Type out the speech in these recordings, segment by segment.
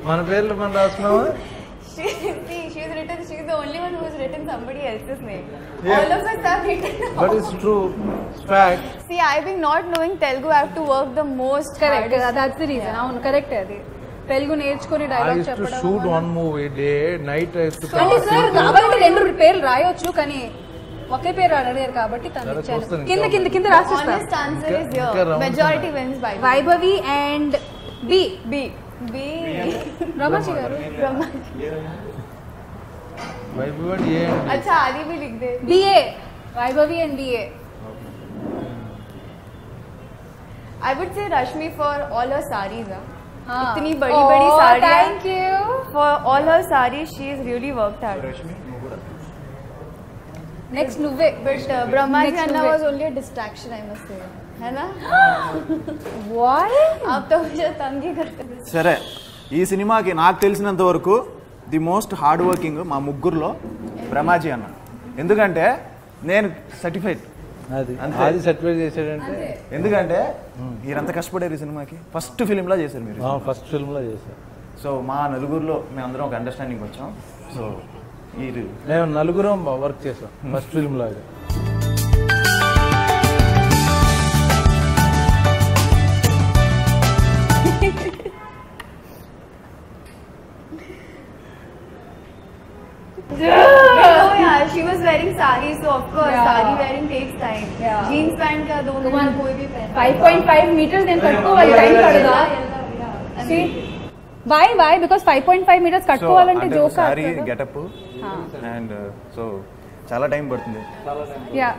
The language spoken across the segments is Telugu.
మన పేర్లు మనం రాసుకున్నావా She, see, she's written, she's the only one who's written somebody else's name. Yeah. All of us have written. But it's true fact See, I think not knowing Telugu, I have to work the most. Correct hardest. That's the reason అవును కరెక్ట్ అది తెలుగు నేర్చుకుని ఐ డైలాగ్ యూస్ టు చెప్పడం షూట్ వల్ల- వన్ మూవీ డే నైట్ అంటే సార్ కావాలంటే రెండు పేర్లు రాయొచ్చు కానీ ఒకే పేరు అడిగారు కాబట్టి తను సరే, ఇచ్చాను చూస్తాను. కింద కింద కింద రాసిస్తా Honest answer is ఇంకా here. rounds Majority ఉన్నాయి. wins by Vaibhavi and B B. B. Ramaji గారు Brahma. వైభవ్ ఏ अच्छा आदि भी लिख दे B A Vaibhavi and B A I would say Rashmi for all her saris. Huh? हाँ। इतनी बड़ी बड़ी साड़ियाँ thank you For all her saris, she has really worked hard. Next నువ్వే But uh, Brahmaji Next Anna movie. was only a distraction, I must say. है ना వాయ్ आप तो मुझे तंग ही करते थे సరే ఈ సినిమాకి నాకు తెలిసినంత వరకు ది మోస్ట్ హార్డ్ వర్కింగ్ మా ముగ్గురులో బ్రహ్మాజీ అన్న ఎందుకంటే నేను సర్టిఫైడ్ అది అంతే. అది సర్టిఫైడ్ చేసాడంటే ఎందుకంటే మీరంత కష్టపడారు ఈ సినిమాకి ఫస్ట్ ఫిలింలా చేశారు మీరు ఫస్ట్ ఫిల్మ్ లో చేశాను సో మా నలుగురిలో మేమందరం ఒక అండర్స్టాండింగ్ వచ్చాం సో మీరు మేము నలుగురం వర్క్ చేసాం ఫస్ట్ ఫిల్మ్ లాగా Oh yeah, she was wearing sari, so of course Yeah. sari wearing takes time. Yeah. Jeans pant का दोनों में कोई भी पहन ఫైవ్ పాయింట్ ఫైవ్ మీటర్స్ నేను కట్టుకోవాలి టైం పడదా why why because five point five metres so కట్టుకోవాలంటే అంటే joke sari getup and so చాలా టైం పడుతుంది యా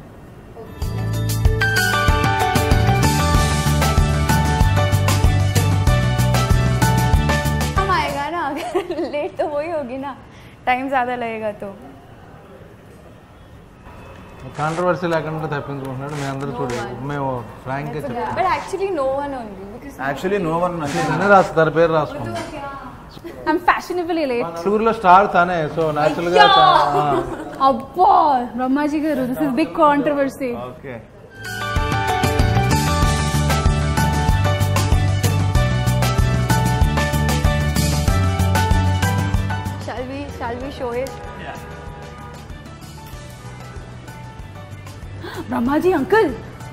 हम आएगा ना अगर लेट तो वही होगी ना टाइम ज्यादा लगेगा तो కాంట్రవర్సీ లేకుండా తప్పించుకుంటున్నాడు మేము అందరూ చూడాలి మేము ఫ్రాంక్ గా చెప్తాం but actually no one only because actually no one తనే రాసు తన పేరు రాసుకున్నాం ఐమ్ ఫ్యాషనబుల్లీ లేట్ నలుగురిలో స్టార్ తనే సో న్యాచురల్ గా తా- ఆ. అబ్బా బ్రహ్మాజీ గారు this is big controversy okay shall we shall we show it Brahmaji uncle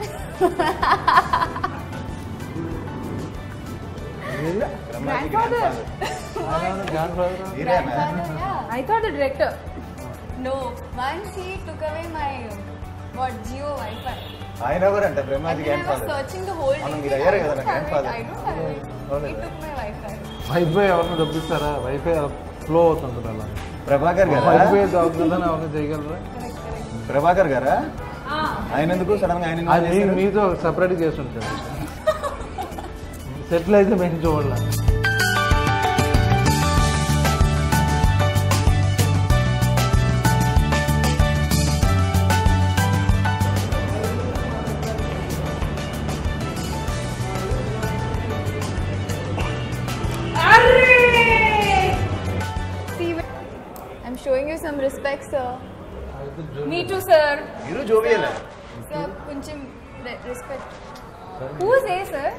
I thought the director no once he took away my what Jio Wi-Fi ఆయన ఎవరంటే Brahmaji and I was searching the whole అవును, day మీరు I అయ్యారు కదా don't నా have it grandfather. I don't have it he took my Wi-Fi WiFi ఎవరిని దొబ్బిస్తారా వైఫై ఫ్లో అవుతుంటుంది అలా ప్రభాకర్ గారా వైఫై దొబ్బుతుందని ఎవరిని చేయగలరా ప్రభాకర్ గారా ఆయన ఎందుకు సడన్ గా ఆయన ఎందుకు అది చేశారు? మీతో సపరేట్ చేసి ఉంటాడు సెటిల్ అయితే మేము చూడాలి see I'm showing you some respect sir me too sir మీరు జోవియలే sir కొంచెం re- respect who's A sir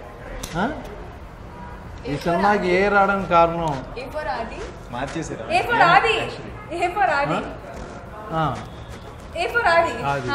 ఈ సినిమాకి ఏ రావడానికి కారణం A for Adi మార్చేసారు A for Adi A for ఆది ఆ, ఏ ఫర్ ఆది ఆది.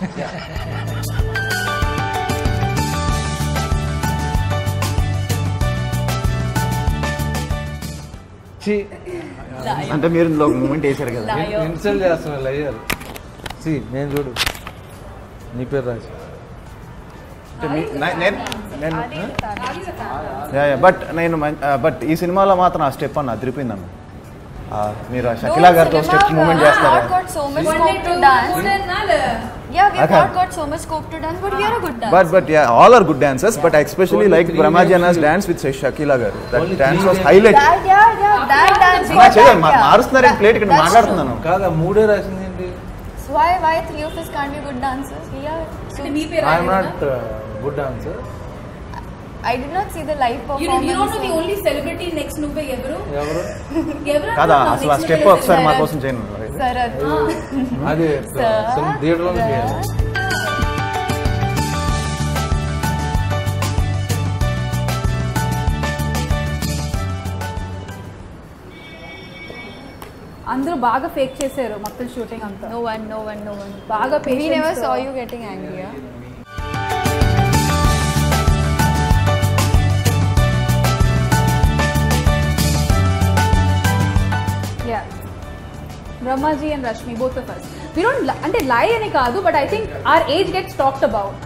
ఛీ, అంటే మీరు ఇందులో ఒక మూమెంట్ వేశారు కదా Liar. ఇన్సల్ట్ చేస్తున్నా అయ్యారు సి నేను చూడు నీ పేరు రాసి అంటే మీ- నే- నేను నేను Adi is Tara. Yeah, yeah, but నేను బట్ ఈ సినిమాలో మాత్రం ఆ స్టెప్ అన్న అదిరిపోయిందన్న ఆ, మీరు ఆ షకిలా గారితో స్టెప్ మూమెంట్ I've చేస్తారా got so much scope to dance. Yeah, we've Okay. not got so much scope to dance, but we are a good dancer. But but yeah all are good dancers but especially Only like three Brahmaji days అన్నస్ you- డాన్స్ విత్ షకీలా గారు that Only dance three was days. Highlight that, yeah, yeah, that dance. నా got చేయాలి that, మా- yeah. మారుస్తున్నారు That- ప్లేట్ ఇక్కడ that's మాట్లాడుతున్నాను కాదా మూడే రాసింది ఏంటి true. So why, why three of us can't be good dancers? We are. So మీ పేరు I'm not good dancer I did not see the live You performance. don't know the only celebrity next నువ్వే ఎవరు ఎవరు ఎవరు కాదా అనుకున్నావు అసలు ఆ next స్టెప్ నువ్వే ఒకసారి మా తెలుసా? కోసం చేయండి Sarat. అది Sir. థియేటర్లో చేయాలి అందరూ బాగా ఫేక్ చేశారు మొత్తం షూటింగ్ అంతా No one, no one, no one. బాగా We never patience saw తో- you getting angry. Yeah? Yeah Brahmaji and Rashmi both of us we don't అంటే లై అని కాదు but I think our age gets talked about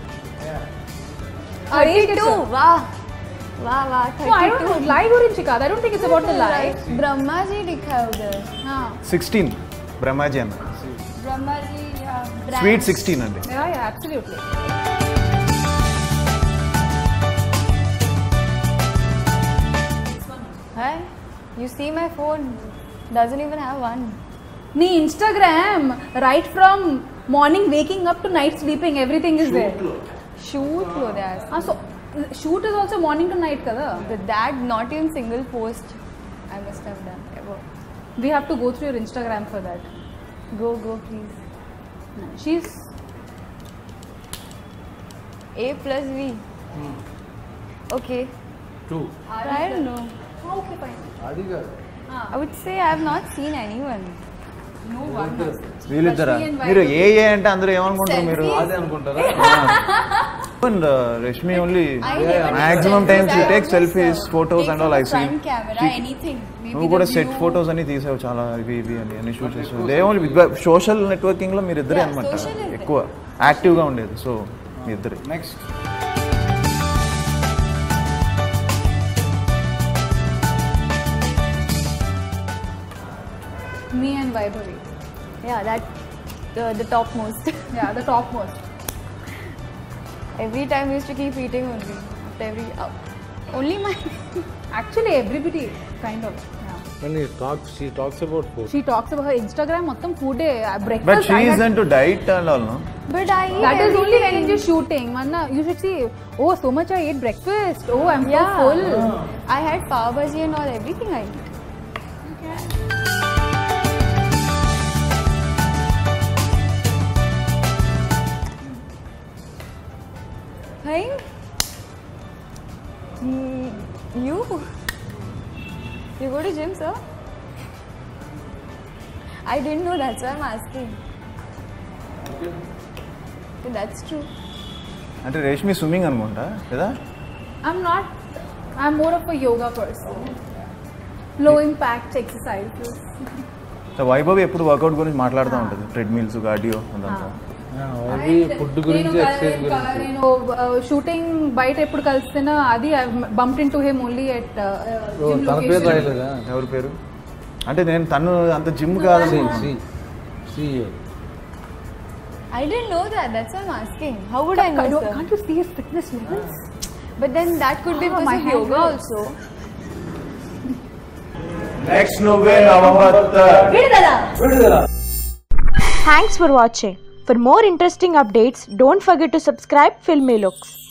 our age gets 32. Wow. Wow, wow. I don't 32. Lie గురించి కాదు I don't think it's about the lie Right. Brahma ji likha hai udhar. Sixteen Brahmaji అన్న Brahma ji, yeah. Branch. Sweet sixteen అండి yeah yeah absolutely Hi. You see my phone doesn't even have one. నీ Instagram right from morning waking up to night sleeping everything is there Shoot lo there's. So shoot is also morning to night కదా But that not even single post I must have done ever. We have to go through your Instagram for that Go, go, please. She's A plus V. Okay. Too I don't know. Okay fine అది కాదు I would say I have not seen anyone. No one వీళ్ళిద్దరా రష్మి and మీరు వైభవి. ఏ ఏ అంటే అందరూ ఏమనుకుంటారు మీరు Selfies. అదే అనుకుంటారా And, uh, Rashmi only I never take maximum selfies. times you I take always, selfies, uh, photos take and all from I the see. Front camera, See, anything. Maybe నువ్వు the కూడా సెట్ view. ఫోటోస్ అన్ని తీసావు చాలా ఇవి ఇవి అని అన్ని షూట్ చేసావు దే ఓన్లీ సోషల్ నెట్వర్కింగ్ లో మీరు ఇద్దరే Yeah, అనమాట social is there. ఎక్కువ యాక్టివ్ గా ఉండేది సో మీ ఇద్దరే నెక్స్ట్ మీ and Vaibhavi Yeah, that uh, the topmost. Yeah the top most every time we used to keep eating only. After every uh, only my actually everybody kind of కానీ talk she talks about food she talks about Instagram మొత్తం ఫుడే but breakfast she's and to diet and all no but I eat That is only when everything. it is shooting. Manna, you should see. Oh, so much I ate breakfast. Oh, I'm Yeah. so full. I had pav bhaji and all everything I eat. Hey, Mm, you you go to gym, sir? I didn't know. That's why I'm asking. Okay, that's true. అంటే రేష్మి స్విమ్మింగ్ అనుకుంటా కదా I'm not. I'm more of a yoga person. Low impact exercises. సో వైభవి ఎప్పుడు వర్కౌట్ గురించి మాట్లాడుతూ ఉంటుంది ట్రెడ్మిల్స్ కార్డియో అదంతా అది ఫుడ్ గురించి నేను ఎక్సర్సైజ్ క- గురించి నేను షూటింగ్ బయట ఎప్పుడు కలిసినా అది bump into him only at ఓ, తన పేరు రాయలేదా ఎవరి పేరు అంటే నేను తను అంత జిమ్ కాదని see see I didn't know that. That's why I'm asking. How would I know, sir? Can't you see his fitness levels? But then that could be Ah, because my of hand yoga hurts. also. Next నువ్వే November Thanks for watching. For more interesting updates, don't forget to subscribe Filmy Looks.